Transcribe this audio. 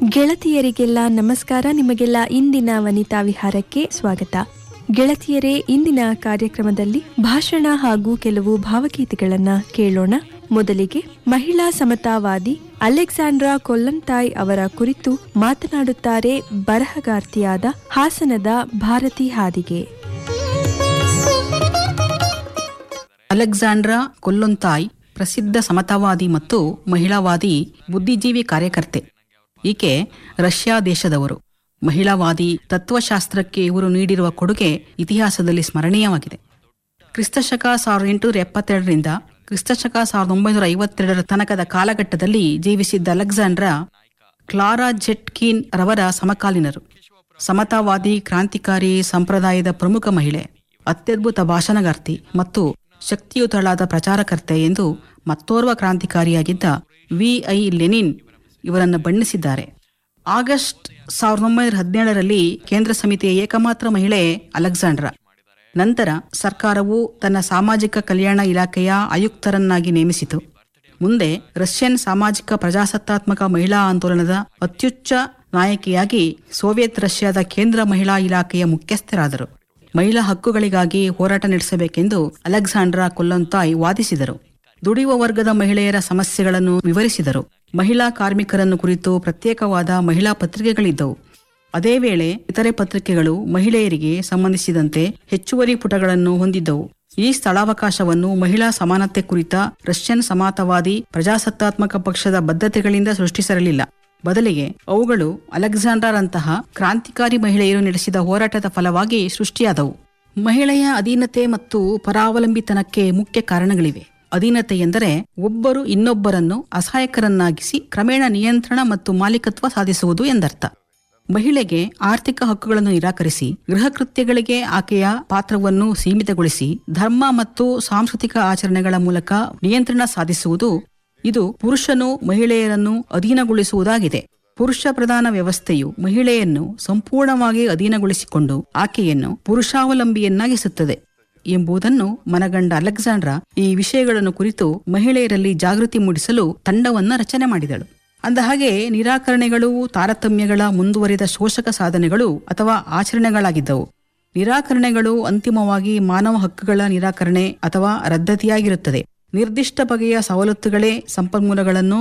ಗೆಳತಿಯರಿಗೆಲ್ಲ ನಮಸ್ಕಾರ ನಿಮಗೆಲ್ಲ ಇಂದಿನ ವನಿತಾ ವಿಹಾರಕ್ಕೆ ಸ್ವಾಗತ ಗೆಳತಿಯರೇ ಇಂದಿನ ಕಾರ್ಯಕ್ರಮದಲ್ಲಿ ಭಾಷಣ ಹಾಗೂ ಕೆಲವು ಭಾವಗೀತೆಗಳನ್ನ ಕೇಳೋಣ ಮೊದಲಿಗೆ ಮಹಿಳಾ ಸಮತಾವಾದಿ ಅಲೆಕ್ಸಾಂಡ್ರಾ ಕೊಲ್ಲಂತಾಯ್ ಅವರ ಕುರಿತು ಮಾತನಾಡುತ್ತಾರೆ ಬರಹಗಾರ್ತಿಯಾದ ಹಾಸನದ ಭಾರತಿ ಹಾದಿಗೆ ಅಲೆಕ್ಸಾಂಡ್ರಾ ಕೊಲ್ಲೊಂತಾಯ್ ಪ್ರಸಿದ್ಧ ಸಮತಾವಾದಿ ಮತ್ತು ಮಹಿಳಾವಾದಿ ಬುದ್ಧಿಜೀವಿ ಕಾರ್ಯಕರ್ತೆ ಈಕೆ ರಷ್ಯಾ ದೇಶದವರು ಮಹಿಳಾವಾದಿ ತತ್ವಶಾಸ್ತ್ರಕ್ಕೆ ಇವರು ನೀಡಿರುವ ಕೊಡುಗೆ ಇತಿಹಾಸದಲ್ಲಿ ಸ್ಮರಣೀಯವಾಗಿದೆ ಕ್ರಿಸ್ತಶಕ ಸಾವಿರದ ಎಂಟುನೂರ ಎಪ್ಪತ್ತೆರಡರಿಂದ ಕ್ರಿಸ್ತಶಕ ಸಾವಿರದ ಒಂಬೈನೂರ ಐವತ್ತೆರಡರ ತನಕದ ಕಾಲಘಟ್ಟದಲ್ಲಿ ಜೀವಿಸಿದ್ದ ಅಲೆಕ್ಸಾಂಡ್ರಾ ಕ್ಲಾರಾ ಜೆಟ್ಕೀನ್ ರವರ ಸಮಕಾಲೀನರು ಸಮತಾವಾದಿ ಕ್ರಾಂತಿಕಾರಿ ಸಂಪ್ರದಾಯದ ಪ್ರಮುಖ ಮಹಿಳೆ ಅತ್ಯದ್ಭುತ ಭಾಷಣಗಾರ್ತಿ ಮತ್ತು ಶಕ್ತಿಯುತಳಾದ ಪ್ರಚಾರಕರ್ತೆ ಎಂದು ಮತ್ತೋರ್ವ ಕ್ರಾಂತಿಕಾರಿಯಾಗಿದ್ದ ವಿ ಐ ಲೆನಿನ್ ಇವರನ್ನು ಬಣ್ಣಿಸಿದ್ದಾರೆ ಆಗಸ್ಟ್ ಸಾವಿರದ ಒಂಬೈನೂರ ಹದಿನೇಳರಲ್ಲಿ ಕೇಂದ್ರ ಸಮಿತಿಯ ಏಕಮಾತ್ರ ಮಹಿಳೆ ಅಲೆಕ್ಸಾಂಡ್ರಾ ನಂತರ ಸರ್ಕಾರವು ತನ್ನ ಸಾಮಾಜಿಕ ಕಲ್ಯಾಣ ಇಲಾಖೆಯ ಆಯುಕ್ತರನ್ನಾಗಿ ನೇಮಿಸಿತು ಮುಂದೆ ರಷ್ಯನ್ ಸಾಮಾಜಿಕ ಪ್ರಜಾಸತ್ತಾತ್ಮಕ ಮಹಿಳಾ ಆಂದೋಲನದ ಅತ್ಯುಚ್ಚ ನಾಯಕಿಯಾಗಿ ಸೋವಿಯತ್ ರಷ್ಯಾದ ಕೇಂದ್ರ ಮಹಿಳಾ ಇಲಾಖೆಯ ಮುಖ್ಯಸ್ಥರಾದರು ಮಹಿಳಾ ಹಕ್ಕುಗಳಿಗಾಗಿ ಹೋರಾಟ ನಡೆಸಬೇಕೆಂದು ಅಲೆಕ್ಸಾಂಡ್ರಾ ಕೊಲ್ಲಂತಾಯ್ ವಾದಿಸಿದರು ದುಡಿಯುವ ವರ್ಗದ ಮಹಿಳೆಯರ ಸಮಸ್ಯೆಗಳನ್ನು ವಿವರಿಸಿದರು ಮಹಿಳಾ ಕಾರ್ಮಿಕರನ್ನು ಕುರಿತು ಪ್ರತ್ಯೇಕವಾದ ಮಹಿಳಾ ಪತ್ರಿಕೆಗಳಿದ್ದವು ಅದೇ ವೇಳೆ ಇತರೆ ಪತ್ರಿಕೆಗಳು ಮಹಿಳೆಯರಿಗೆ ಸಂಬಂಧಿಸಿದಂತೆ ಹೆಚ್ಚುವರಿ ಪುಟಗಳನ್ನು ಹೊಂದಿದ್ದವು ಈ ಸ್ಥಳಾವಕಾಶವನ್ನು ಮಹಿಳಾ ಸಮಾನತೆ ಕುರಿತ ರಷ್ಯನ್ ಸಮಾತವಾದಿ ಪ್ರಜಾಸತ್ತಾತ್ಮಕ ಪಕ್ಷದ ಬದ್ಧತೆಗಳಿಂದ ಸೃಷ್ಟಿಸಿರಲಿಲ್ಲ ಬದಲಿಗೆ ಅವುಗಳು ಅಲೆಕ್ಸಾಂಡರ್ರಂತಹ ಕ್ರಾಂತಿಕಾರಿ ಮಹಿಳೆಯರು ನಡೆಸಿದ ಹೋರಾಟದ ಫಲವಾಗಿ ಸೃಷ್ಟಿಯಾದವು ಮಹಿಳೆಯ ಅಧೀನತೆ ಮತ್ತು ಪರಾವಲಂಬಿತನಕ್ಕೆ ಮುಖ್ಯ ಕಾರಣಗಳಿವೆ ಅಧೀನತೆ ಎಂದರೆ ಒಬ್ಬರು ಇನ್ನೊಬ್ಬರನ್ನು ಅಸಹಾಯಕರನ್ನಾಗಿಸಿ ಕ್ರಮೇಣ ನಿಯಂತ್ರಣ ಮತ್ತು ಮಾಲೀಕತ್ವ ಸಾಧಿಸುವುದು ಎಂದರ್ಥ ಮಹಿಳೆಗೆ ಆರ್ಥಿಕ ಹಕ್ಕುಗಳನ್ನು ನಿರಾಕರಿಸಿ ಗೃಹ ಕೃತ್ಯಗಳಿಗೆ ಆಕೆಯ ಪಾತ್ರವನ್ನು ಸೀಮಿತಗೊಳಿಸಿ ಧರ್ಮ ಮತ್ತು ಸಾಂಸ್ಕೃತಿಕ ಆಚರಣೆಗಳ ಮೂಲಕ ನಿಯಂತ್ರಣ ಸಾಧಿಸುವುದು ಇದು ಪುರುಷನು ಮಹಿಳೆಯರನ್ನು ಅಧೀನಗೊಳಿಸುವುದಾಗಿದೆ ಪುರುಷ ಪ್ರಧಾನ ವ್ಯವಸ್ಥೆಯು ಮಹಿಳೆಯನ್ನು ಸಂಪೂರ್ಣವಾಗಿ ಅಧೀನಗೊಳಿಸಿಕೊಂಡು ಆಕೆಯನ್ನು ಪುರುಷಾವಲಂಬಿಯನ್ನಾಗಿಸುತ್ತದೆ ಎಂಬುದನ್ನು ಮನಗಂಡ ಅಲೆಕ್ಸಾಂಡ್ರಾ ಈ ವಿಷಯಗಳನ್ನು ಕುರಿತು ಮಹಿಳೆಯರಲ್ಲಿ ಜಾಗೃತಿ ಮೂಡಿಸಲು ತಂಡವನ್ನ ರಚನೆ ಮಾಡಿದಳು ಅಂದಹಾಗೆ ನಿರಾಕರಣೆಗಳು ತಾರತಮ್ಯಗಳ ಮುಂದುವರಿದ ಶೋಷಕ ಸಾಧನೆಗಳು ಅಥವಾ ಆಚರಣೆಗಳಾಗಿದ್ದವು ನಿರಾಕರಣೆಗಳು ಅಂತಿಮವಾಗಿ ಮಾನವ ಹಕ್ಕುಗಳ ನಿರಾಕರಣೆ ಅಥವಾ ರದ್ದತಿಯಾಗಿರುತ್ತದೆ ನಿರ್ದಿಷ್ಟ ಬಗೆಯ ಸವಲತ್ತುಗಳೇ ಸಂಪನ್ಮೂಲಗಳನ್ನು